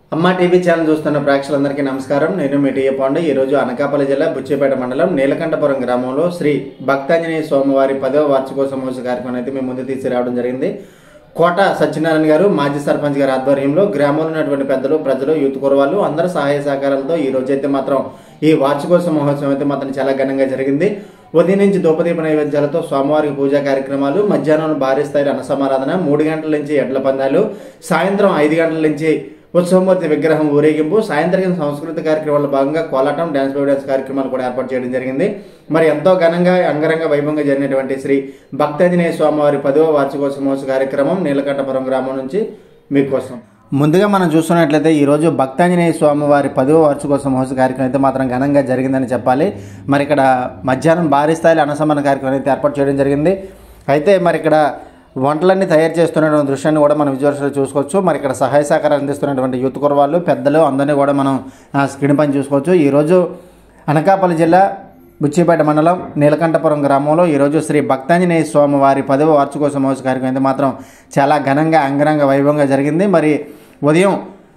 అమ్మ TV channel చూస్తున్న ప్రేక్షకులందరికీ నమస్కారం నేను మీ టీఏ పాండే ఈరోజు అనకాపల్లి జిల్లా బుచ్చిపేట మండలం నీలకంఠపురం గ్రామంలో శ్రీ భక్తాంజనేయ స్వామివారి పదవ వార్షికోత్సవోత్సవ కార్యక్రమం అయితే మేము ముందు తీసుకురావడం జరిగింది కోట సత్యనారాయణ గారు మాజీ సర్పంచ్ గారి ఆధ్వర్యంలో గ్రామంలో ఉన్నటువంటి పెద్దలు ప్రజలు యూత్ కురవాళ్ళు అందరూ సహాయ సహకారాలతో ఈ రోజు అయితే మాత్రం ఈ వార్షికోత్సవ మహోత్సవం అయితే మాత్రం చాలా ఘనంగా జరిగింది ఉదయం నుంచి ధూపదీప నైవేద్యాలతో స్వామివారికి పూజా కార్యక్రమాలు మధ్యాహ్నం భారీ స్థాయిలో అన్నసమారాధన మూడు గంటల నుంచి ఎడ్ల పందాలు సాయంత్రం ఐదు గంటల నుంచి ఉత్సవమూర్తి విగ్రహం ఊరేగింపు సాయంత్రం సంస్కృతి కార్యక్రమాల్లో భాగంగా కోలాటం డ్యాన్స్ బై డ్యాన్స్ కార్యక్రమాలు కూడా ఏర్పాటు చేయడం జరిగింది మరి ఎంతో ఘనంగా అంగరంగ వైభవంగా జరిగినటువంటి శ్రీ భక్తాంజనేయ స్వామివారి పదవ వార్షికోత్సవోత్సవ కార్యక్రమం నీలకంఠపురం గ్రామం నుంచి మీకోసం ముందుగా మనం చూస్తున్నట్లయితే ఈరోజు భక్తాంజనేయ స్వామి వారి పదవ వార్షికోత్సవ మహోత్సవ కార్యక్రమం అయితే మాత్రం ఘనంగా జరిగిందని చెప్పాలి మరి ఇక్కడ మధ్యాహ్నం భారీ స్థాయిలో అన్నసమన కార్యక్రమం అయితే ఏర్పాటు చేయడం జరిగింది అయితే మరి ఇక్కడ వంటలన్నీ తయారు చేస్తున్నటువంటి దృశ్యాన్ని కూడా మనం విజువల్స్లో చూసుకోవచ్చు మరి ఇక్కడ సహాయ సహకారాలు అందిస్తున్నటువంటి యూత్ కురవాళ్ళు పెద్దలు అందరినీ కూడా మనం ఆ, స్క్రీన్ పైన చూసుకోవచ్చు ఈరోజు అనకాపల్లి జిల్లా బుచ్చిపేట మండలం నీలకంఠపురం గ్రామంలో ఈరోజు శ్రీ భక్తాంజనేయ స్వామి వారి పదవ వార్షికోత్సవ మహోత్సవ కార్యక్రమం అయితే మాత్రం చాలా ఘనంగా అంగరంగ వైభవంగా జరిగింది మరి ఉదయం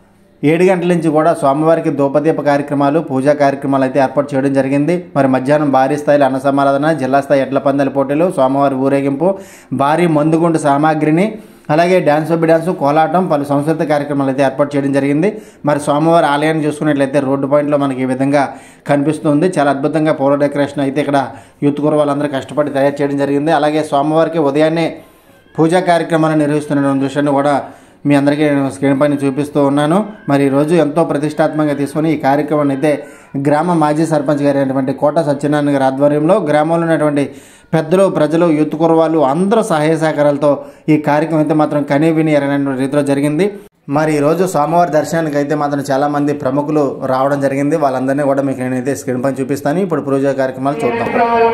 ఏడు గంటల నుంచి కూడా స్వామివారికి దూపదీప కార్యక్రమాలు పూజా కార్యక్రమాలు అయితే ఏర్పాటు చేయడం జరిగింది మరి మధ్యాహ్నం భారీ స్థాయిలో అన్న సమారాధన జిల్లా స్థాయి ఎడ్ల పందాల పోటీలు స్వామివారి ఊరేగింపు భారీ మందుగుండు సామాగ్రిని అలాగే డ్యాన్స్ బి డ్యాన్స్ కోలాటం పలు సంస్కృతి కార్యక్రమాలు అయితే ఏర్పాటు చేయడం జరిగింది మరి స్వామివారి ఆలయాన్ని చూసుకున్నట్లయితే రోడ్డు పాయింట్లో మనకి ఈ విధంగా కనిపిస్తుంది చాలా అద్భుతంగా పూల డెకరేషన్ అయితే ఇక్కడ యూత్ కూర వాళ్ళందరూ కష్టపడి తయారు చేయడం జరిగింది అలాగే స్వామివారికి ఉదయాన్నే పూజా కార్యక్రమాలను నిర్వహిస్తున్న దృశ్యాన్ని కూడా మీ అందరికీ నేను స్క్రీన్ పైన చూపిస్తూ ఉన్నాను మరి ఈరోజు ఎంతో ప్రతిష్టాత్మకంగా తీసుకొని ఈ కార్యక్రమాన్ని అయితే గ్రామ మాజీ సర్పంచ్ గారి అయినటువంటి కోట సత్యనారాయణ గారి ఆధ్వర్యంలో గ్రామంలో ఉన్నటువంటి పెద్దలు ప్రజలు యూత్ కురవాళ్ళు అందరూ సహాయ సహకారాలతో ఈ కార్యక్రమం అయితే మాత్రం కనీవిని ఎరగనటువంటి రీతిలో జరిగింది మరి ఈరోజు స్వామివారి దర్శనానికి అయితే మాత్రం చాలా మంది ప్రముఖులు రావడం జరిగింది వాళ్ళందరినీ కూడా మీకు నేనైతే స్క్రీన్ పైన చూపిస్తాను ఇప్పుడు పూజా కార్యక్రమాలు చూద్దాం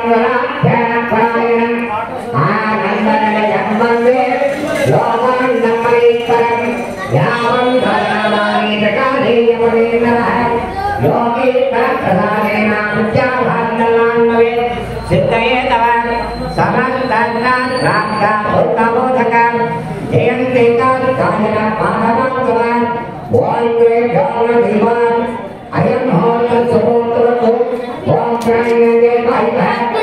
అయం హోత సుమోత్రతో ఓం ప్రాణే బై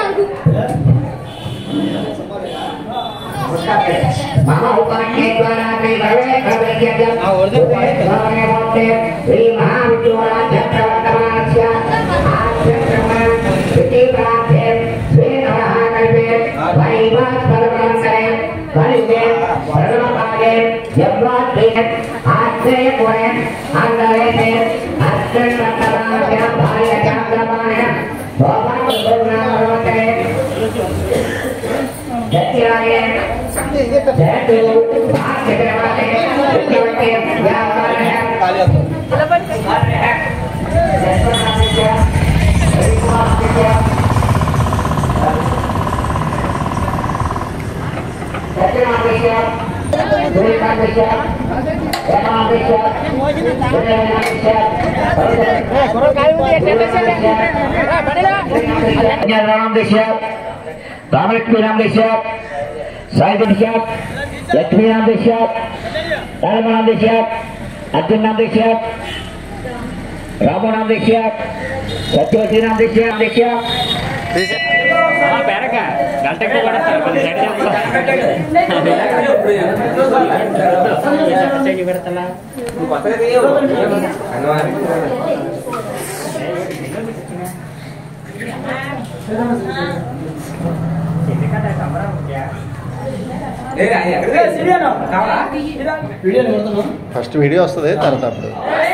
మమ ఉపాఖ్యే ద్వారా శ్రీ భగవే భగవత్య భగవే భక్తే శ్రీ మహావిష్ణువా చక్రవర్తమానస్య ఆశ్రమ ఇతి ప్రాప్తే శ్రీ నమః కల్పే వైవాస్ పరమంతరే కలితే పరమపాదే యవ్వాతే ఆశ్రయ కోయ ఆందరేతే అష్టమతరాస్య భార్య చంద్రమాయ భగవాన్ గురునామవంతరే సత్యాయ జయతు భాగ్యకరమాతే విద్యవతే వ్యాపారః राम देशात रामलक्ष्मी राम देशात साहित्य देशात लक्ष्मी राम देशात धर्म नाम देशात अर्जुन नाम देशात राम नाम देशात सत्यवती नाम देशात देशात గంటకి కూడా కొంచెం సైడ్ పెడతా ఫస్ట్ వీడియో వస్తుంది తర్వాత అప్పుడు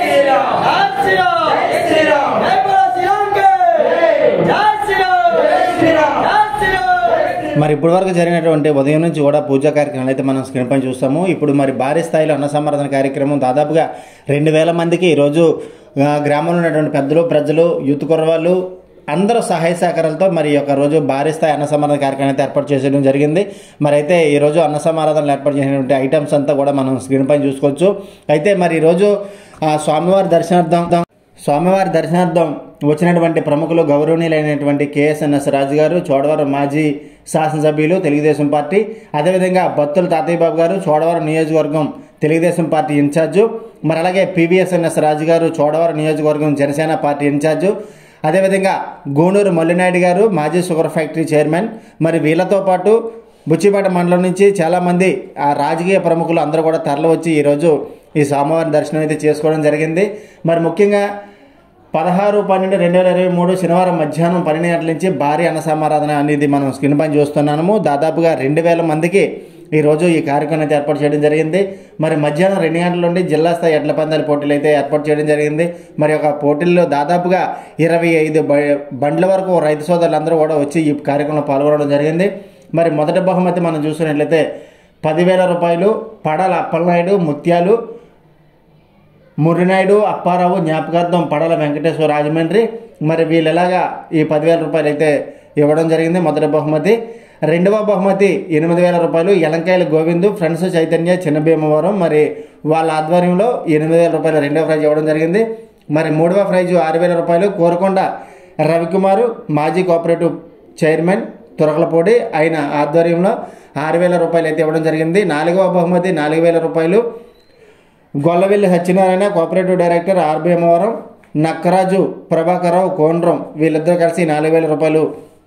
మరి ఇప్పటి వరకు జరిగినటువంటి ఉదయం నుంచి కూడా పూజా కార్యక్రమాలు అయితే మనం స్క్రీన్ పైన చూస్తాము ఇప్పుడు మరి భారీ స్థాయిలో అన్న సంవర్ధన కార్యక్రమం దాదాపుగా రెండు వేల మందికి ఈరోజు ఆ, గ్రామంలో ఉన్నటువంటి పెద్దలు ప్రజలు యూత్ కుర్రవాళ్ళు అందరూ సహాయ సహకారాలతో మరి ఈ యొక్క రోజు భారీ స్థాయి అన్న సమారాధన కార్యక్రమం అయితే ఏర్పాటు చేయడం జరిగింది మరి అయితే ఈరోజు అన్న సమారాధనలు ఏర్పాటు చేసినటువంటి ఐటమ్స్ అంతా కూడా మనం స్క్రీన్ పైన చూసుకోవచ్చు అయితే మరి ఈరోజు ఆ, స్వామివారి దర్శనార్థం స్వామివారి దర్శనార్థం వచ్చినటువంటి ప్రముఖులు గౌరవనీయులైనటువంటి కేఎస్ఎన్ఎస్ రాజు గారు చోడవరం మాజీ శాసనసభ్యులు తెలుగుదేశం పార్టీ అదేవిధంగా బత్తుల తాతయ్య బాబు గారు చోడవరం నియోజకవర్గం తెలుగుదేశం పార్టీ ఇన్ఛార్జు మరి అలాగే పివిఎస్ఎన్ఎస్ రాజు గారు చోడవరం నియోజకవర్గం జనసేన పార్టీ ఇన్ఛార్జు అదేవిధంగా గూడూరు మల్లినాయుడు గారు మాజీ షుగర్ ఫ్యాక్టరీ చైర్మన్ మరి వీళ్ళతో పాటు బుచ్చిపేట మండలం నుంచి చాలామంది ఆ రాజకీయ ప్రముఖులు అందరూ కూడా తరలి వచ్చి ఈరోజు ఈ స్వామివారి దర్శనం అయితే చేసుకోవడం జరిగింది మరి ముఖ్యంగా పదహారు పన్నెండు రెండు వేల ఇరవై మూడు శనివారం మధ్యాహ్నం పన్నెండు గంటల నుంచి భారీ అన్న సమారాధన అనేది మనం స్క్రీన్ పైన చూస్తున్నాము దాదాపుగా రెండు వేల మందికి ఈరోజు ఈ కార్యక్రమం అయితే ఏర్పాటు చేయడం జరిగింది మరి మధ్యాహ్నం రెండు గంటల నుండి జిల్లా స్థాయి ఎడ్ల పందాల పోటీలు అయితే ఏర్పాటు చేయడం జరిగింది మరి ఒక పోటీల్లో దాదాపుగా ఇరవై ఐదు బ- బండ్ల వరకు రైతు సోదరులందరూ కూడా వచ్చి ఈ కార్యక్రమంలో పాల్గొనడం జరిగింది మరి మొదటి బహుమతి మనం చూసుకున్నట్లయితే పదివేల రూపాయలు పడాల అప్పలనాయుడు ముత్యాలు మురినాయుడు అప్పారావు జ్ఞాపకార్థం పడల వెంకటేశ్వర రాజమండ్రి మరి వీళ్ళు ఎలాగా ఈ పదివేల రూపాయలు అయితే ఇవ్వడం జరిగింది మొదటి బహుమతి రెండవ బహుమతి ఎనిమిది వేల రూపాయలు ఎలంకాయల గోవిందు ఫ్రెండ్స్ చైతన్య చిన్న భీమవరం మరి వాళ్ళ ఆధ్వర్యంలో ఎనిమిది వేల రూపాయలు రెండవ ప్రైజ్ ఇవ్వడం జరిగింది మరి మూడవ ప్రైజు ఆరు వేల రూపాయలు కోరకొండ రవికుమారు మాజీ కోఆపరేటివ్ చైర్మన్ తురకలపూడి ఆయన ఆధ్వర్యంలో ఆరు వేల రూపాయలు అయితే ఇవ్వడం జరిగింది నాలుగవ బహుమతి నాలుగు వేల రూపాయలు గొల్లవెల్లి సత్యనారాయణ కోఆపరేటివ్ డైరెక్టర్ ఆర్బిఎంవరం నక్కరాజు ప్రభాకరరావు కోండ్రం వీళ్ళిద్దరూ కలిసి నాలుగు వేల రూపాయలు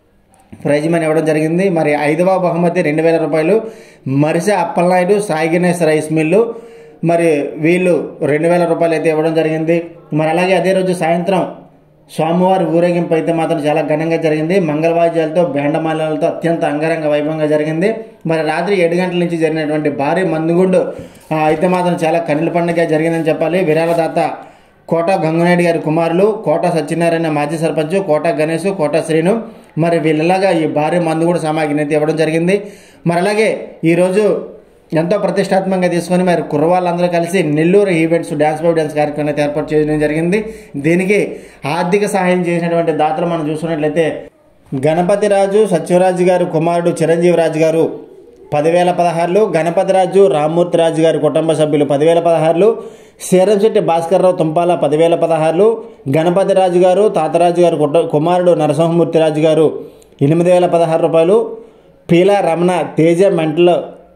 ప్రైజ్ మనీ ఇవ్వడం జరిగింది మరి ఐదవ బహుమతి రెండు వేల రూపాయలు మరిస అప్పలనాయుడు సాయి గణేష్ రైస్ మిల్లు మరి వీళ్ళు రెండు వేల రూపాయలు అయితే ఇవ్వడం జరిగింది మరి అలాగే అదే రోజు సాయంత్రం స్వామివారి ఊరేగింపు అయితే మాత్రం చాలా ఘనంగా జరిగింది మంగళవాద్యాలతో బేండమాలతో అత్యంత అంగరంగ వైభవంగా జరిగింది మరి రాత్రి ఏడు గంటల నుంచి జరిగినటువంటి భారీ మందుగుండు ఆ, అయితే మాత్రం చాలా కన్నుల పండుగ జరిగిందని చెప్పాలి విరాళదాత కోట గంగునాయుడు గారి కుమారులు కోట సత్యనారాయణ మాజీ సర్పంచ్ కోట గణేష్ కోట శ్రీను మరి వీళ్ళలాగా ఈ భారీ మందు కూడా సామాగ్రిని అయితే ఇవ్వడం జరిగింది మరి అలాగే ఈరోజు ఎంతో ప్రతిష్టాత్మకంగా తీసుకొని మరి కుర్రవాళ్ళందరూ కలిసి Nellore events dance by dance కార్యక్రమం అయితే ఏర్పాటు చేయడం జరిగింది దీనికి ఆర్థిక సహాయం చేసినటువంటి దాతలు మనం చూసుకున్నట్లయితే గణపతి రాజు సత్యరాజు గారు కుమారుడు చిరంజీవి రాజు గారు పదివేల పదహారులు గణపతి రాజు రామ్మూర్తి రాజు గారి కుటుంబ సభ్యులు పదివేల పదహారులు శీరంశెట్టి భాస్కర్రావు తుంపాల పదివేల పదహారులు గణపతి రాజు గారు తాతరాజు గారు కుట- కుమారుడు నరసింహమూర్తి రాజు గారు ఎనిమిది వేల పదహారు రూపాయలు Peela Ramana Teja mental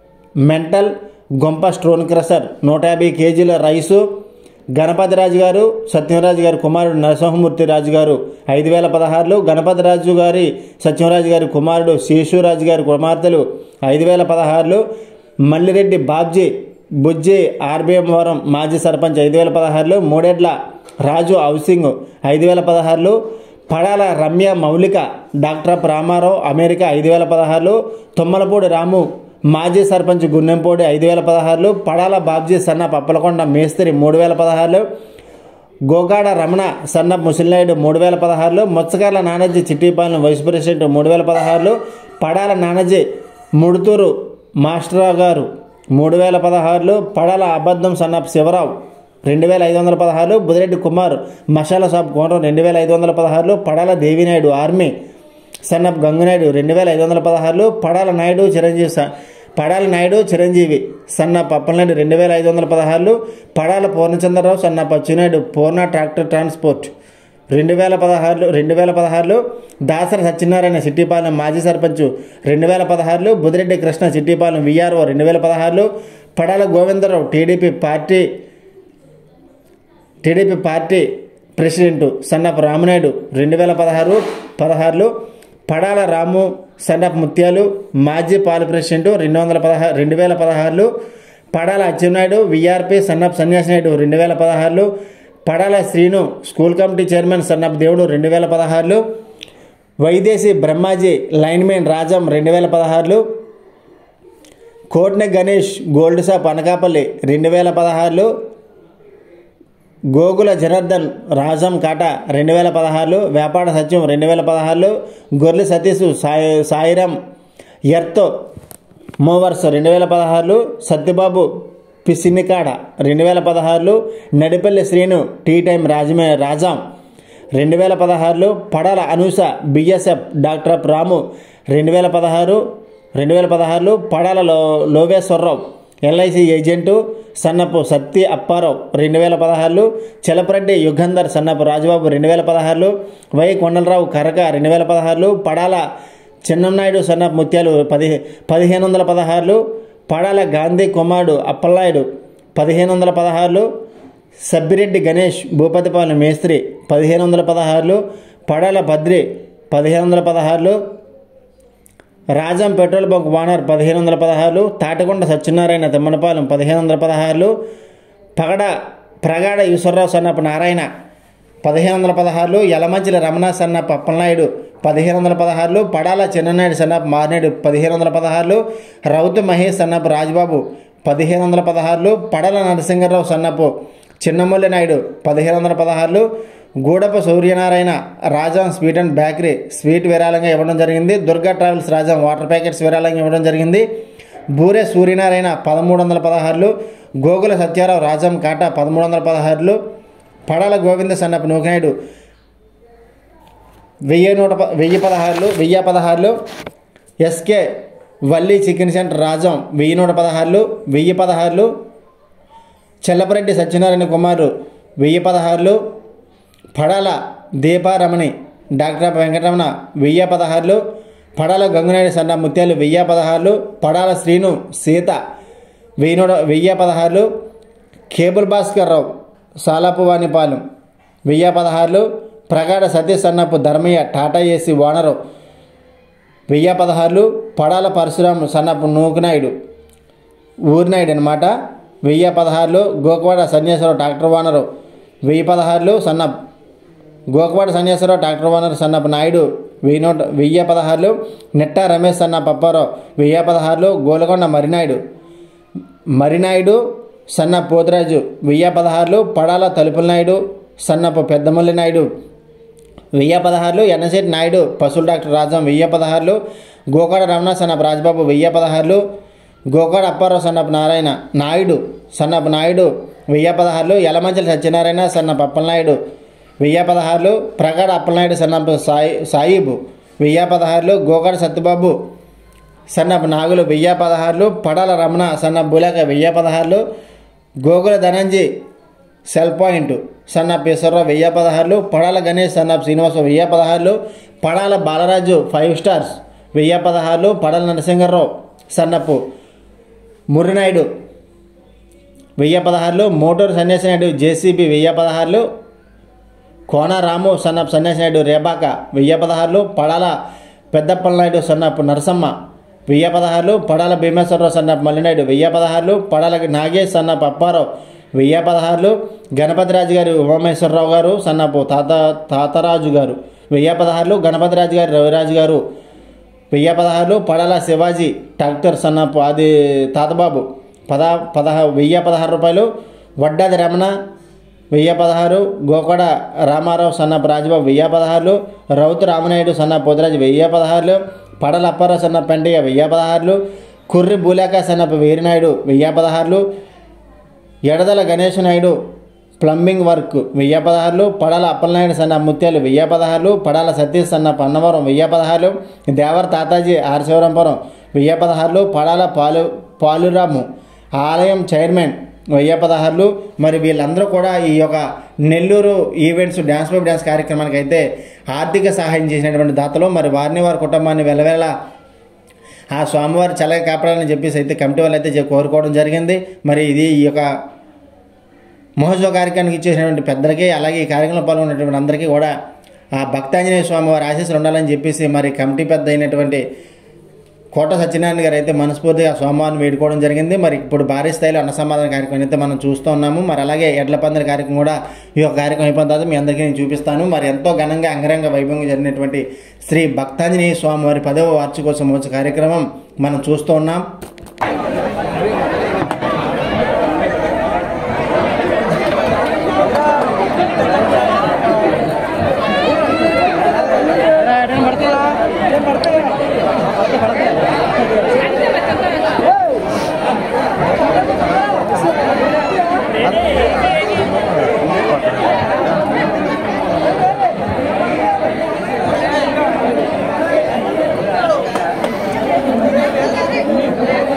mental Gompa stone crusher నూట యాభై కేజీల రైసు గణపతి రాజు గారు సత్యరాజు గారి కుమారుడు నరసింహమూర్తి రాజు గారు ఐదు వేల పదహారులు గణపతి రాజు గారి సత్యరాజు గారి కుమారుడు శేషురాజు గారి కుమార్తెలు ఐదు వేల పదహారులు మల్లిరెడ్డి బాబ్జీ బుజ్జి ఆర్బిఎం వరం మాజీ సర్పంచ్ ఐదు వేల పదహారులు మూడేడ్ల రాజు హౌసింగ్ ఐదు వేల పదహారులు పడాల రమ్య మౌలిక డాక్టర్ ఆఫ్ రామారావు అమెరికా ఐదు వేల పదహారులు తుమ్మలపూడి రాము మాజీ సర్పంచ్ గున్నెంపూడి ఐదు వేల పదహారులు పడాల బాబ్జీ సన్న పప్పలకొండ మేస్త్రి మూడు వేల పదహారులు గోగాడ రమణ సన్న ముసలినాయుడు మూడు వేల పదహారులు మొచ్చగార్ల నానాజీ చిట్టిపాలెం వైస్ ప్రెసిడెంట్ మూడు వేల పదహారులు పడాల నానాజీ ముడుతూరు మాస్టరావు గారు మూడు వేల పదహారులు పడాల అబద్ధం సన్నప్ శివరావు రెండు వేల ఐదు వందల పదహారులు బుదిరెడ్డి కుమార్ మసాలా షాప్ కోనరం రెండు వేల ఐదు వందల పదహారులు పడాల దేవినాయుడు ఆర్మీ సన్నప్ గంగునాయుడు రెండు వేల ఐదు వందల పదహారులు పడాల నాయుడు చిరంజీవి స- పడాల నాయుడు చిరంజీవి సన్న పప్పలనాయుడు రెండు వేల ఐదు వందల పదహారులు పడాల పూర్ణచంద్రరావు సన్న పచ్చినాయుడు పూర్ణ ట్రాక్టర్ ట్రాన్స్పోర్ట్ రెండు వేల పదహారులు రెండు వేల పదహారులు దాసర సత్యనారాయణ సిట్టిపాలెం మాజీ సర్పంచ్ రెండు వేల పదహారులు బుదిరెడ్డి కృష్ణ సిట్టిపాలెం విఆర్ఓ రెండు వేల పదహారులు Padala Govindarao TDP party TDP party president Sannapu Ramanaidu రెండు వేల పదహారు పదహారులో పడాల రాము సన్నపు ముత్యాలు మాజీ పాలు ప్రెసిడెంట్ రెండు వందల పదహారు రెండు వేల పదహారులో పడాల అచ్చెన్నాయుడు విఆర్పి సన్నపు సన్యాసినాయుడు రెండు వేల పదహారులో Padala Srinu school committee chairman Sannapu Devudu రెండు వేల పదహారులో వైదేశీ బ్రహ్మాజీ లైన్మెన్ రాజం రెండు వేల పదహారులో కోట్నె గణేష్ గోల్డ్ షాప్ అనకాపల్లి రెండు వేల పదహారులో గోగుల జనార్దన్ రాజం కాట రెండు వేల పదహారులో వ్యాపార సత్యం రెండు వేల పదహారులో గొర్రె సతీష్ సాయి సాయిరాం ఎర్త్ మూవర్స్ రెండు వేల పదహారులో సత్యబాబు పిసినికాడ రెండు వేల పదహారులో నడిపల్లి శ్రీను టీ టైం రాజమే రాజాం రెండు వేల పదహారులో Padala Anusha BSF doctor of Ramu రెండు వేల పదహారు రెండు వేల పదహారులో పడాల లో లోవేశ్వరరావు ఎల్ఐసి ఏజెంటు సన్నపు సత్తి అప్పారావు రెండు వేల పదహారులో చలపరెడ్డి యుగంధర్ సన్నపు రాజబాబు రెండు వేల పదహారులో వై కొండలరావు కరక రెండు వేల పదహారులో పడాల చిన్ననాయుడు సన్నపు ముత్యాలు పది పదిహేను వందల పదహారులు పడాల గాంధీ కుమారుడు అప్పలనాయుడు పదిహేను వందల పదహారులు సబ్బిరెడ్డి గణేష్ భూపతిపాలెం మేస్త్రి పదిహేను వందల పదహారులు పడాల బద్రి పదిహేను వందల పదహారులు రాజం పెట్రోల్ బంక్ వానర్ పదిహేను వందల పదహారులు తాటికొండ సత్యనారాయణ తిమ్మనపాలెం పదిహేను వందల పదహారులు పగడ ప్రగాఢ ఈశ్వరరావు సన్నపు నారాయణ పదిహేను వందల పదహారులు యలమంచిల రమణ సన్నపు అప్పలనాయుడు పదిహేను వందల పదహారులు పడాల చిన్ననాయుడు సన్నపు మారినాయుడు పదిహేను వందల పదహారులు రౌతు మహేష్ సన్నపు రాజబాబు పదిహేను వందల పదహారులు పడల నరసింహరావు సన్నపు చిన్నమల్లి నాయుడు పదిహేను వందల పదహారులు Gudapa Suryanarayana Rajam sweet and bakery sweet విరాళంగా ఇవ్వడం జరిగింది Durga travels Rajam water packets విరాళంగా ఇవ్వడం జరిగింది బూరే సూర్యనారాయణ పదమూడు వందల పదహారులు గోగుల సత్యారావు రాజం కాటా పదమూడు వందల పదహారులు పడాల గోవింద సన్నపు నూకనాయుడు వెయ్యి నూట ప- వెయ్యి పదహారులు వెయ్యి పదహారులు SK Valli chicken center Rajam వెయ్యి నూట పదహారులు వెయ్యి పదహారులు చెల్లపరెడ్డి సత్యనారాయణ కుమారు వెయ్యి పదహారులు పడాల దీపారమణి డాక్టర్ వెంకటరమణ వెయ్యి పదహారులు పడాల గంగునాయుడు సన్న ముత్యాలు వెయ్యి పదహారులు పడాల శ్రీను సీత వెయ్యి నూట వెయ్యి పదహారులు కేబుల్ భాస్కర్ రావు సాలాపువానిపాలెం వెయ్యి పదహారులు Pragada Satish Sannapu Dharmayya Tata AC owner వెయ్యి పదహారులు పడాల పరశురాము సన్నపు నూకునాయుడు ఊరినాయుడు అనమాట వెయ్యి పదహారులు గోకవాడ సన్యాసరావు ట్రాక్టర్ ఓనరు వెయ్యి పదహారులు సన్నప్ గోకవాడ సన్యాసరావు ట్రాక్టర్ ఓనర్ సన్నపు నాయుడు వెయ్యి నూట వెయ్యి పదహారులు నెట్టా రమేష్ సన్న పప్పారావు వెయ్యి పదహారులు గోలకొండ మరినాయుడు మరినాయుడు సన్న పోతురాజు వెయ్యి పదహారులు పడాల తలుపుల నాయుడు సన్నపు పెద్దమల్లి నాయుడు వెయ్యి పదహారులు ఎన్నశెట్టి నాయుడు పశువుల డాక్టర్ రాజం వెయ్యి పదహారులు గోకాడ రమణ సన్నపు రాజబాబు వెయ్యి పదహారులు గోకాడ అప్పారావు సన్నపు నారాయణ నాయుడు సన్నపు నాయుడు వెయ్యి పదహారులు యలమంచల సత్యనారాయణ సన్నపు అప్పలనాయుడు వెయ్యి పదహారులు ప్రగాఢ అప్పలనాయుడు సన్నపు సాయి సాయిబు వెయ్యి పదహారులు గోకాడ సత్యబాబు సన్నపు నాగులు వెయ్యి పదహారులు పడాల రమణ సన్నపు బులక వెయ్యి పదహారులు గోగుల ధనంజీ సెల్ పాయింట్ సన్నపు ఈశ్వరరావు వెయ్యి పదహారులు పడాల గణేష్ సన్నపు శ్రీనివాస వెయ్యి పదహారులు పడాల బాలరాజు ఫైవ్ స్టార్స్ వెయ్యి పదహారులు పడాల నరసింహరావు సన్నపు ముర్రినాయుడు వెయ్యి పదహారులు మోటార్ సన్యాసి నాయుడు జేసీబీ వెయ్యి పదహారులు కోన రాము సన్నపు సన్యాసి నాయుడు రేబాక వెయ్యి పదహారులు పడాల పెద్దప్పల నాయుడు సన్నపు నరసమ్మ వెయ్యి పదహారులు పడాల భీమేశ్వరరావు సన్నపు మల్లినాయుడు వెయ్యి పదహారులు పడాల నాగేష్ సన్నపు అప్పారావు వెయ్యి పదహారులు గణపతిరాజు గారు ఉమామేశ్వరరావు గారు సన్నపు తాత తాతరాజు గారు వెయ్యి పదహారులు గణపతిరాజు గారు రవిరాజు గారు వెయ్యి పదహారులు పడాల శివాజీ ట్రాక్టర్ సన్నపు అది తాతబాబు పద పదహా వెయ్యి పదహారు రూపాయలు వడ్డాది రమణ వెయ్యి పదహారు గోకడ రామారావు సన్నపు రాజబాబు వెయ్యి పదహారులు రౌతు రామనాయుడు సన్న పోతురాజు వెయ్యి పదహారులు పడల అప్పారావు సన్న పెండయ్య వెయ్యి పదహారులు కుర్రి బూలాక సన్నపు వీరినాయుడు వెయ్యి పదహారులు ఎడదల గణేష్ నాయుడు ప్లంబింగ్ వర్క్ వెయ్యి పదహారులు పడాల అప్పలనాయుడు సన్న ముత్యాలు వెయ్యి పదహారులు పడాల సతీష్ సన్న పన్నవరం వెయ్యి పదహారులు దేవర తాతాజీ ఆర్ శివరంపురం వెయ్యి పదహారులు పడాల పాలు పాలురాము ఆలయం చైర్మన్ వెయ్యి పదహారులు మరి వీళ్ళందరూ కూడా ఈ యొక్క నెల్లూరు ఈవెంట్స్ డ్యాన్స్ బాబు డ్యాన్స్ కార్యక్రమానికి అయితే ఆర్థిక సహాయం చేసినటువంటి దాతలు మరి వారిని వారి కుటుంబాన్ని వెళ్ళవేళ ఆ స్వామివారి చల్లగా కాపాడాలని చెప్పేసి అయితే కమిటీ వాళ్ళు అయితే చె- కోరుకోవడం జరిగింది మరి ఇది ఈ యొక్క మహోత్సవ కార్యక్రమానికి ఇచ్చేసినటువంటి పెద్దలకి అలాగే ఈ కార్యక్రమంలో పాల్గొన్నటువంటి అందరికీ కూడా ఆ భక్తాంజనేయ స్వామి వారి ఆశీస్సులు ఉండాలని చెప్పేసి మరి కమిటీ పెద్ద అయినటువంటి కోట సత్యనారాయణ గారు అయితే మనస్ఫూర్తిగా స్వామివారిని వేడుకోవడం జరిగింది మరి ఇప్పుడు భారీ స్థాయిలో అన్న సమాధాన కార్యక్రమం అయితే మనం చూస్తూ ఉన్నాము మరి అలాగే ఎడ్ల పందిరి కార్యక్రమం కూడా ఈ యొక్క కార్యక్రమం అయిపోయిన తర్వాత మీ అందరికీ నేను చూపిస్తాను మరి ఎంతో ఘనంగా అంగరంగ వైభవంగా జరిగినటువంటి శ్రీ భక్తాంజనేయ స్వామి వారి పదవ వార్షికోత్సవం మహోత్సవ కార్యక్రమం మనం చూస్తూ ఉన్నాం Thank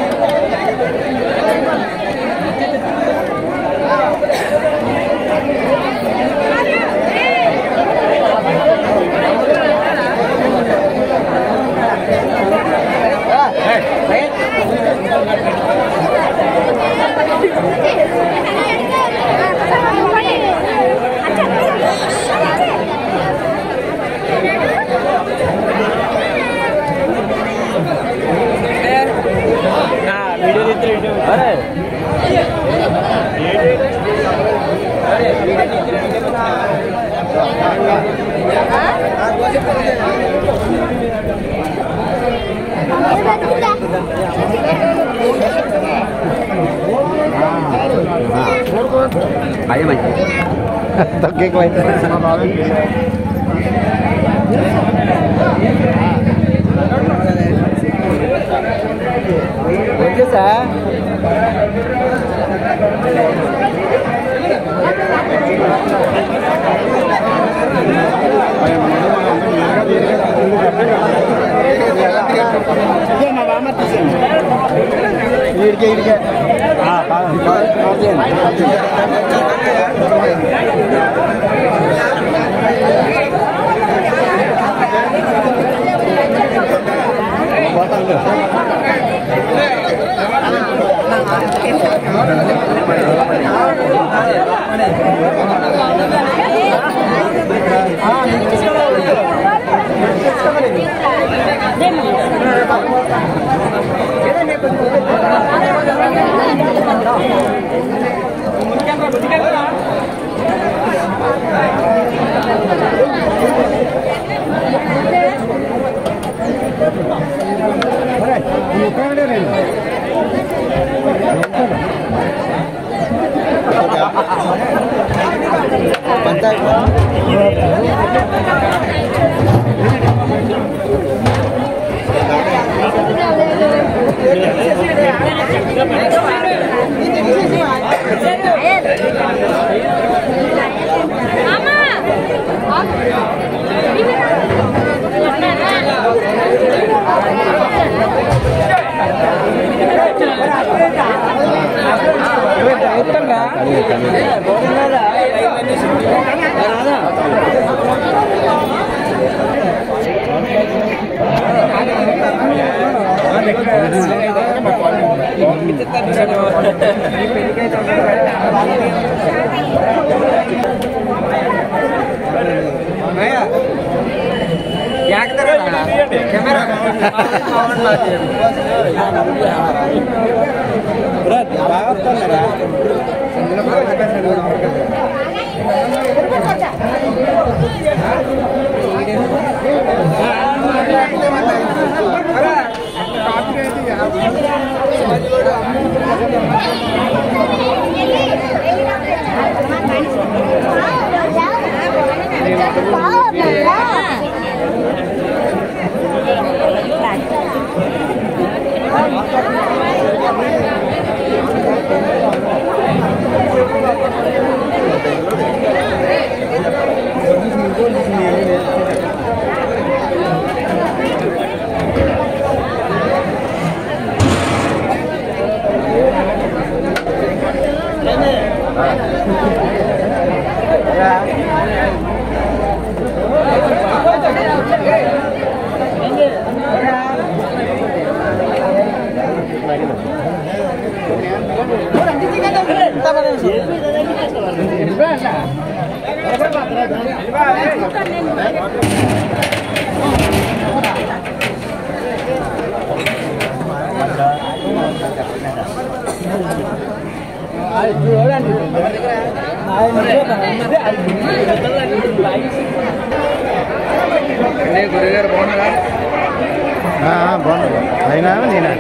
బాగుంది అయినా నేనా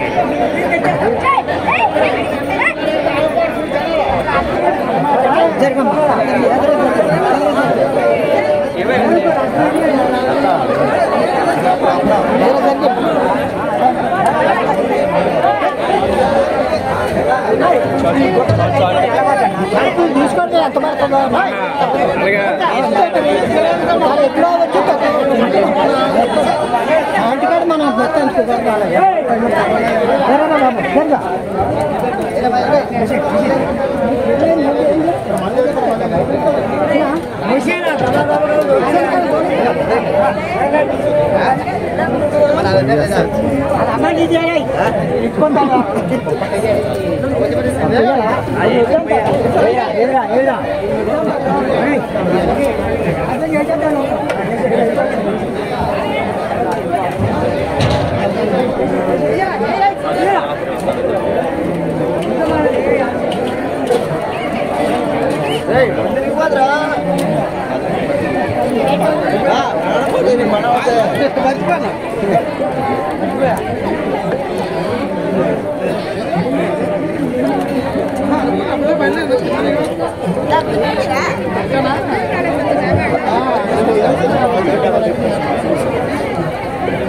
తీసుకుంటే ఎంత పడుతుందో ఎప్పుడో వచ్చి ఆంటికాడ మనం మొత్తం Thank you.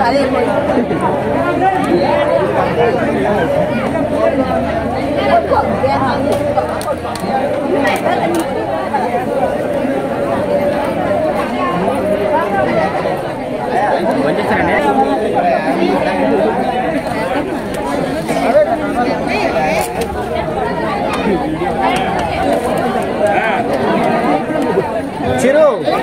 చిరు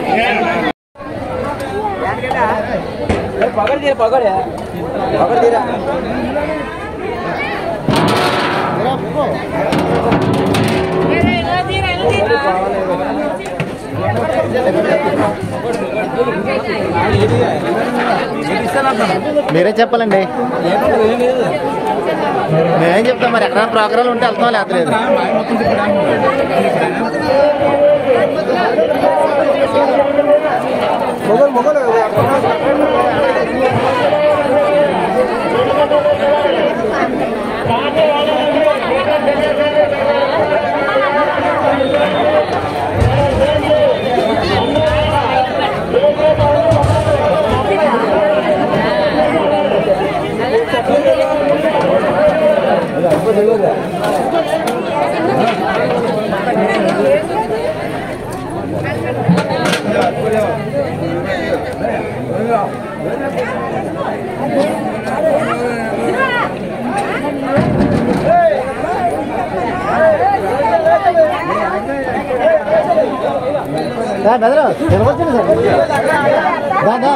మీరే చెప్పాలండి మేమేం చెప్తాం మరి ఎక్కడ ప్రోగ్రాలు ఉంటే వెళ్తాం లేదు బెదరు నిలబడుతుంది సార్ దాదా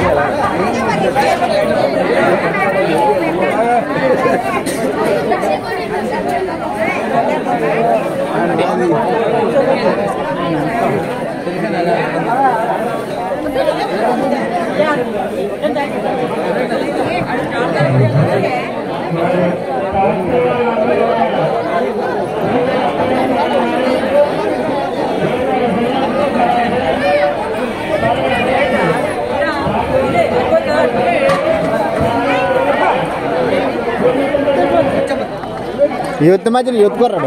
యూత్ మధ్యలో యూత్ కుర్రాడు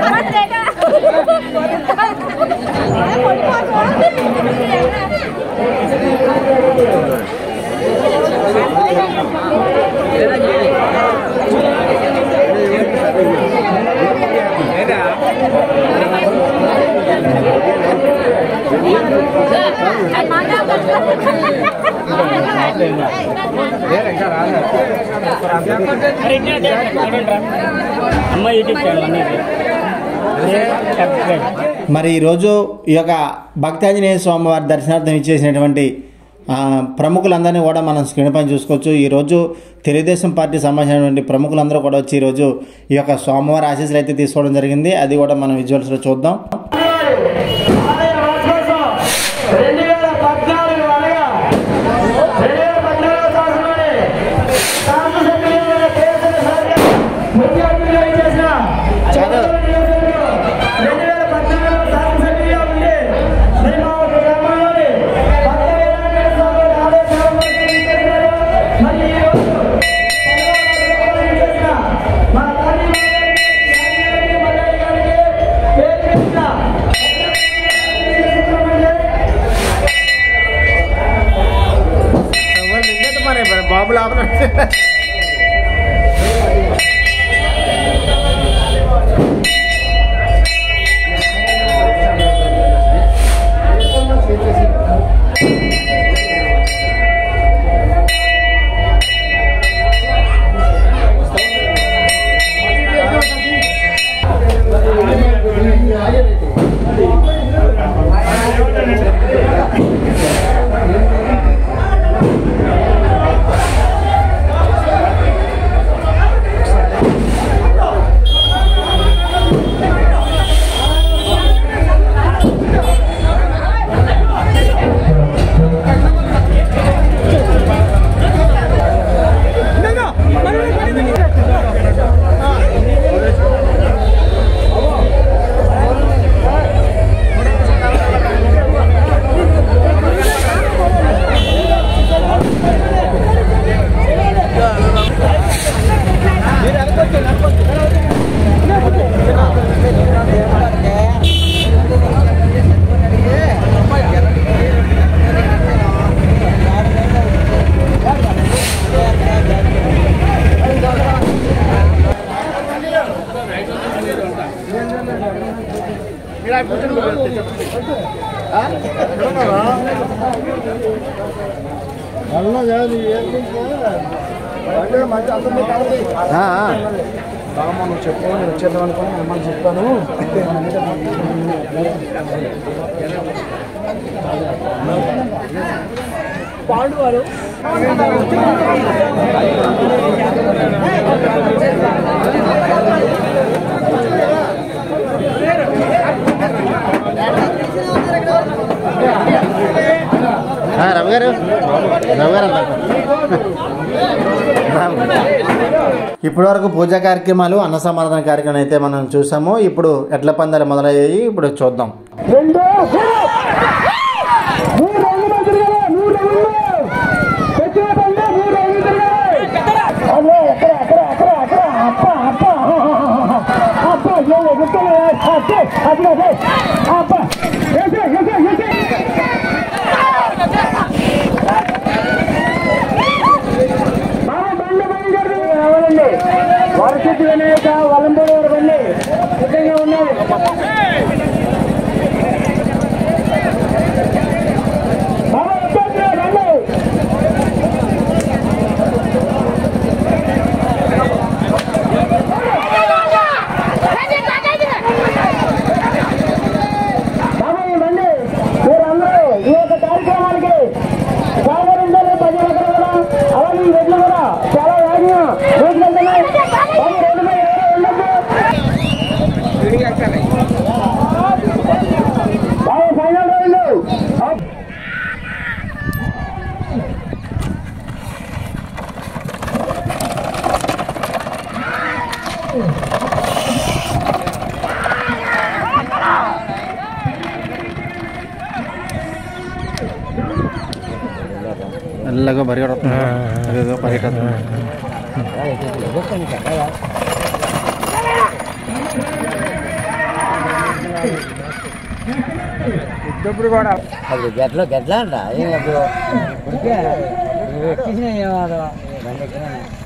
అమ్మ యూట్యూబ్ ఛానల్ అన్నీ సబ్స్క్రైబ్ మరి ఈరోజు ఈ యొక్క భక్తాంజనేయ స్వామివారి దర్శనార్థం ఇచ్చేసినటువంటి ఆ, ప్రముఖులందరినీ కూడా మనం స్క్రీన్ పైన చూసుకోవచ్చు ఈరోజు తెలుగుదేశం పార్టీ సంబంధించినటువంటి ప్రముఖులందరూ కూడా వచ్చి ఈరోజు ఈ యొక్క స్వామివారి ఆశీస్సులు అయితే తీసుకోవడం జరిగింది అది కూడా మనం విజువల్స్లో చూద్దాం రెండు వేల పద్నాలుగు అనగా రెండు వేల పద్నాలుగు సంవత్సరంలోనే శాసనసభ్యులైన కేసీఆర్ సార్ ముఖ్య అతిథిగా చేసిన రెండు వేల పద్నాలుగు శాసనసభ్యులుగా ఉండి మరి మా ఒక గ్రామంలోని భక్త వీరాంజనేయ స్వామి ఆలయం నిర్వహించారు. మరి ఈ రోజు పదహారు చేసిన మన తల్లి మండలి గారికి పేరు పెట్టిన ఆ, ఆ. నువ్వు చెప్పు నేను వచ్చేద్దాం అనుకుని అమ్మని చెప్పాను ఆ, రవి గారు రవి గారు అంటారు ఇప్పటి వరకు పూజా కార్యక్రమాలు అన్న సమాధాన కార్యక్రమం అయితే మనం చూసాము ఇప్పుడు ఎడ్ల పందాలు మొదలయ్యాయి ఇప్పుడు చూద్దాం రెండు మూడు రెండు మంత్రులు మూడు రెండు వచ్చిన పండు మూడు రెండు తిరగాలి అదే ఎక్కడ ఎక్కడ ఎక్కడ ఎక్కడ అప్ప అప్ప అప్ప ఏమి గుర్తులు అదే అది అదే అప్ప ఏసే ఏసే ఏసే బాబా బండి బయలుదేరి రావాలండి వరసిద్ధి వినాయక వలంబడి వారి బండి సిద్ధంగా ఉన్నది బాబా వచ్చేస్తున్నా రండి బాబా ఈ బండి మీరందరూ ఈ యొక్క కార్యక్రమానికి సహకరించాలి ప్రజలందరూ కూడా అలాగే ఈ రెడ్లు కూడా చాలా వేగంగా రోజుకెళ్తున్నాయి బాబు రోడ్డు మీద ఎవరూ ఉండొద్దు బాబు ఫైనల్ రోడ్లు మెల్లగా పరిగెడుతుంది అదేదో పరిగెడుతుంది అది గట్ల గట్ల అంట ఏం వద్దు ఉడికే నువ్వు ఎక్కిసిన ఏమాదు బండి ఎక్కినా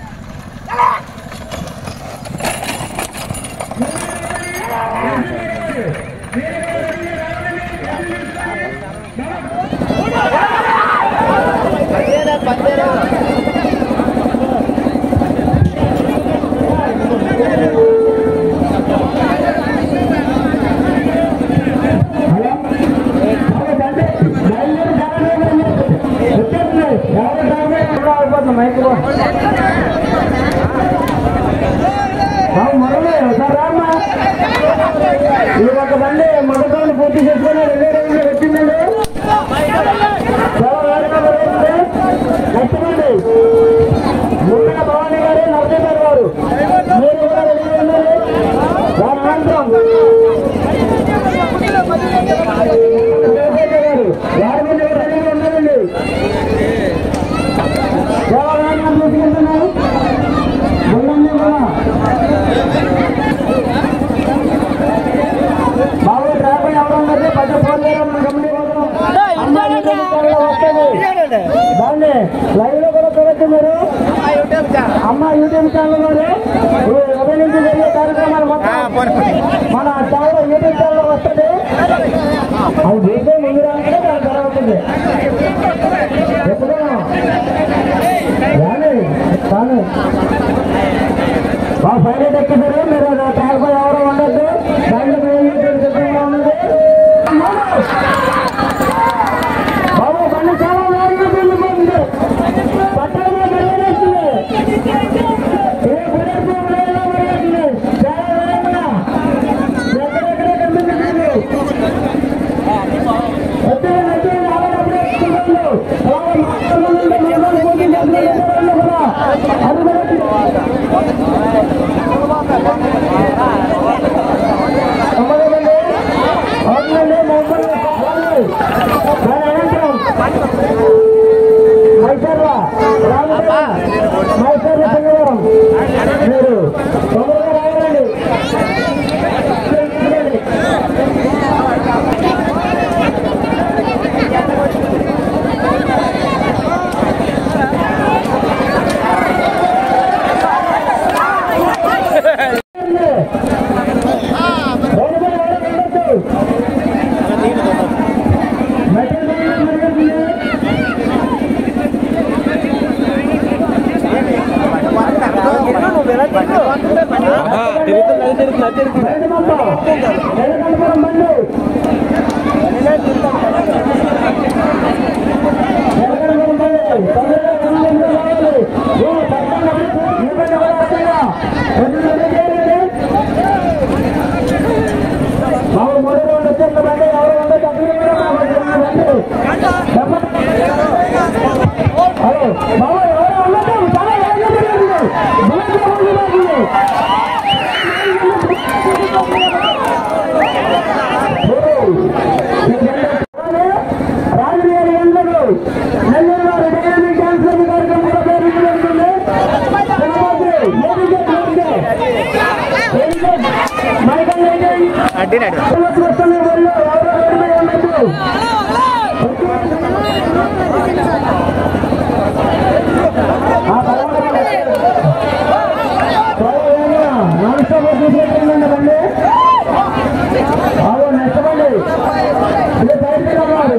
ఈ ఒక బండి మొదటి పూర్తి చేసుకుని రెండే రోజులు వచ్చిందండి చాలా వేగంగా పెరుగుతుంది నెక్స్ట్ బండి ముందుగా భవానీ గారు నరసింహారావు గారు మీరు కూడా రెడీగా ఉన్నారు దాని అనంతరం జయశేఖర్ గారు వారి మీద కూడా రెడీగా ఉన్నారండి దేవాలయాన్ని తీసుకెళ్తున్నారు ముందండి కూడా బాబు ట్రాఫిక్ ఎవరు ఉన్నది పెద్ద ఫోన్ చేయడం మన కమిటీ కోసం అమ్మ యూట్యూబ్ ఛానల్ వస్తుంది దాన్ని లైవ్ లో కూడా చూడొచ్చు మీరు అమ్మ యూట్యూబ్ ఛానల్ లోనే ఈ ఉదయం నుంచి జరిగే కార్యక్రమాలు మొత్తం మన ఛానల్ యూట్యూబ్ ఛానల్ వస్తుంది అది చూస్తే ముందు రాగానే దాని జరుగుతుంది ఎప్పుడైనా రాని కానీ మా పైలట్ ఎక్కిసారు మీరు ట్రాక్ పై ఎవరు ఉండద్దు దాంట్లో మీరు సిద్ధంగా ఉన్నది బాబు బండి చాలా వేగంగా వెళ్ళిపోతుంది పట్టణంలో పరిగెడుతుంది ఏ పరిగెడుతుంది పరిగెడుతుంది చాలా వేగంగా ఎక్కడెక్కడ కనిపిస్తుంది వచ్చే వచ్చే ఆడప్పుడు ఎక్కుతున్నారు అలాగే మాట్లాడుతుంటే మీరు పోటీ చేస్తున్నారు కూడా అది కూడా అమ్మదండి అవునండి మొబైల్ దాని అనంతరం మైసర్ల మైసర్ల సింగవరం మీరు తొందరగా రావాలండి రోడ్డు మీద ఎవరు ఉండొద్దు.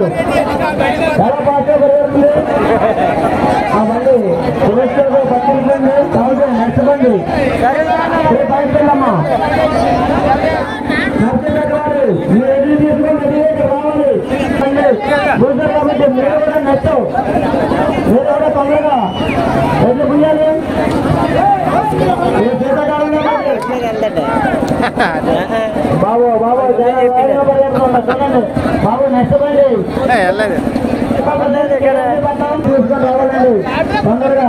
చాలా ఫాస్ట్గా పరిగెడుతుంది ఆ బండి సురేష్తో పట్టించండి థౌసండ్ నెక్స్ట్ బండి త్రీ పాయింట్స్ వెళ్ళమ్మా నరసింహ గారు మీరు ఎదురు తీసుకొని రెడీగా ఇక్కడ రావాలి బూజర్ కాబట్టి మీరు కూడా నెక్స్ట్ మీరు కూడా తొందరగా ఎదురు పుయ్యాలి ఏ శీతాకాలంలో బాబు బాబు జాగ్రత్తగా పరిగెడుతున్నా చూడండి బాబు నెక్స్ట్ బండి తీసుకొని రావాలండి తొందరగా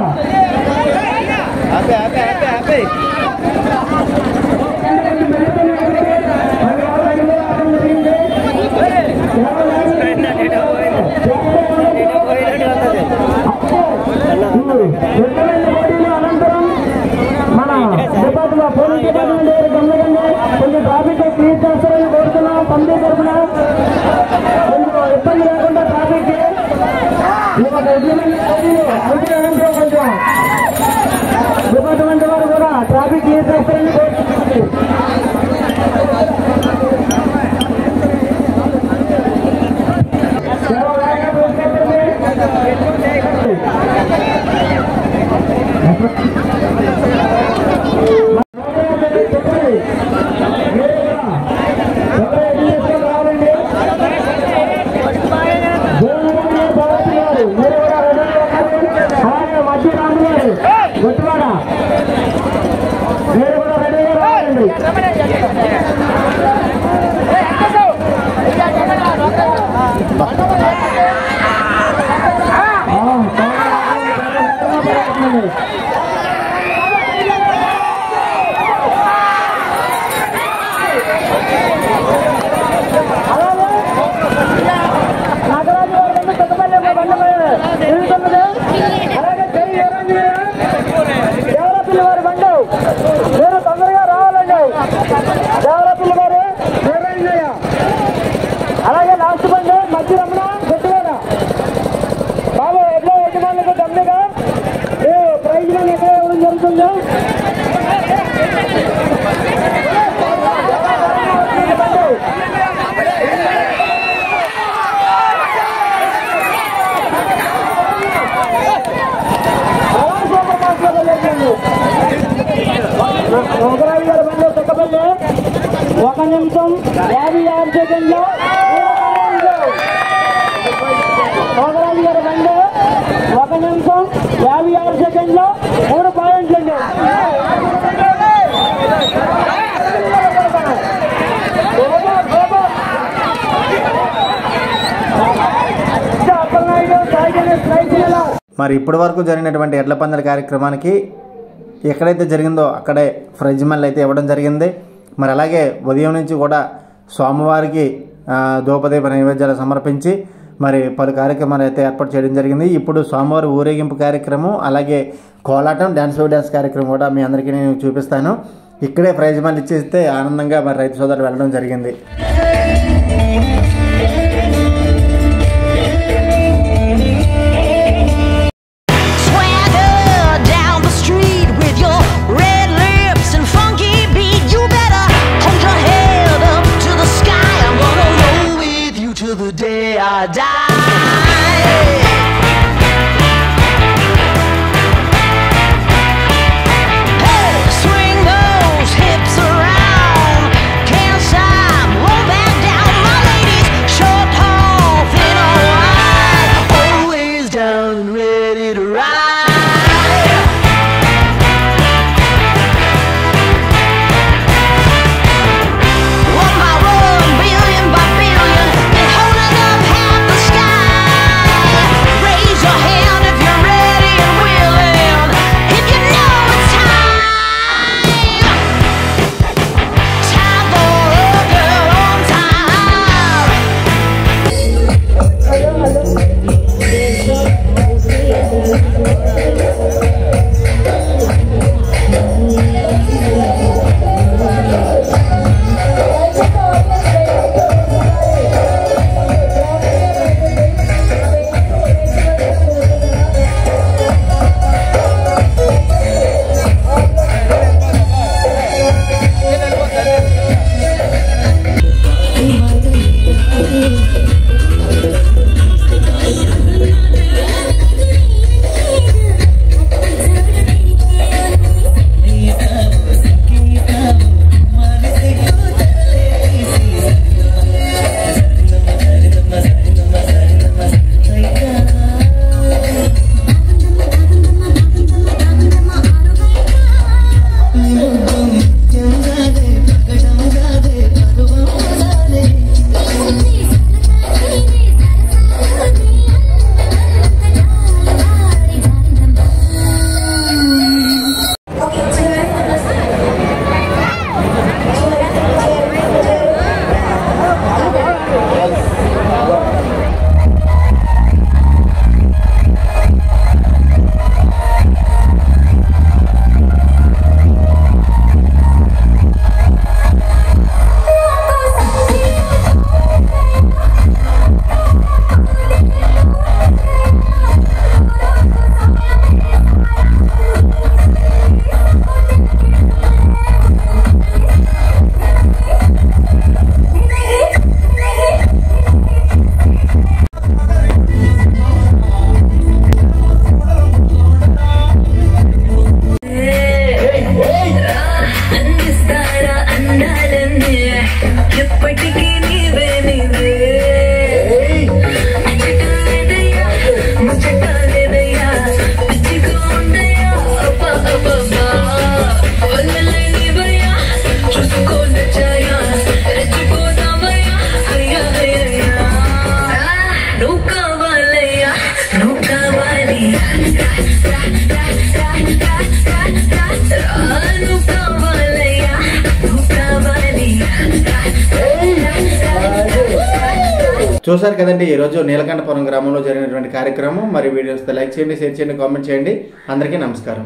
రెండువేల కోట్ల అనంతరం మన డిపార్ట్మెంట్ పోలీస్ డిపార్ట్మెంట్ వారు గమనికండి కొంచెం ట్రాఫిక్ క్లియర్ చేస్తారని కోరుతున్నాం పంపే తరఫున కొంచెం ఇబ్బంది లేకుండా ట్రాఫిక్ ఈ ఒక అగ్రిమెంట్ అనంతరం కొంచెం డిపార్ట్మెంట్ వారు కూడా ట్రాఫిక్ క్లియర్ చేస్తారని కోరుతున్నాం సేవ వేగంగా తీసుకెళ్ళండి. దేవరపల్లి వారి బండి మీరు తొందరగా రావాలండి దేవరపల్లి వారు వీరయ్య అలాగే లాస్ట్ బండి మధ్య రమణ గట్టివాడ బాబు ఎడ్ల యజమానులకు దమ్మిగా ఏ ప్రైజ్ మనీ ఎక్కడ ఇవ్వడం జరుగుతుందో ఒకరాజు గారి బండి తొక్కబల్లి ఒక నిమిషం యాభై ఆరు సెకండ్లు ఒకరాజు గారి బండి ఒక నిమిషం యాభై ఆరు సెకండ్లు మూడు పాయింట్లు అండి అప్పలనాయుడు సాయి గణేష్ రైతులలో మరి ఇప్పటి వరకు జరిగినటువంటి ఎడ్ల పందాల కార్యక్రమానికి ఎక్కడైతే జరిగిందో అక్కడే ఫ్రిడ్జ్ మళ్ళీ అయితే ఇవ్వడం జరిగింది మరి అలాగే ఉదయం నుంచి కూడా స్వామివారికి ఆ, ధూపదీప నైవేద్యాలు సమర్పించి మరి పలు కార్యక్రమాలు అయితే ఏర్పాటు చేయడం జరిగింది ఇప్పుడు స్వామివారి ఊరేగింపు కార్యక్రమం అలాగే కోలాటం డ్యాన్స్ బై డ్యాన్స్ కార్యక్రమం కూడా మీ అందరికీ నేను చూపిస్తాను ఇక్కడే ప్రైజ్ మళ్ళీ ఇచ్చేస్తే ఆనందంగా మరి రైతు సోదరులు వెళ్ళడం జరిగింది Swagger down the street with your red lips and funky beat. You better hold your head up to the sky. I'm gonna roll with you till the day I die. Hey, swing those hips around. Can't stop, roll back down. My ladies, short, tall, thin or wide, always down and ready to ride. One by one, billion by billion, been holding up half the sky. చూశారు కదండి ఈరోజు నీలకంఠపురం గ్రామంలో జరిగినటువంటి కార్యక్రమం మరి videos like చేయండి share చేయండి comment చేయండి అందరికీ నమస్కారం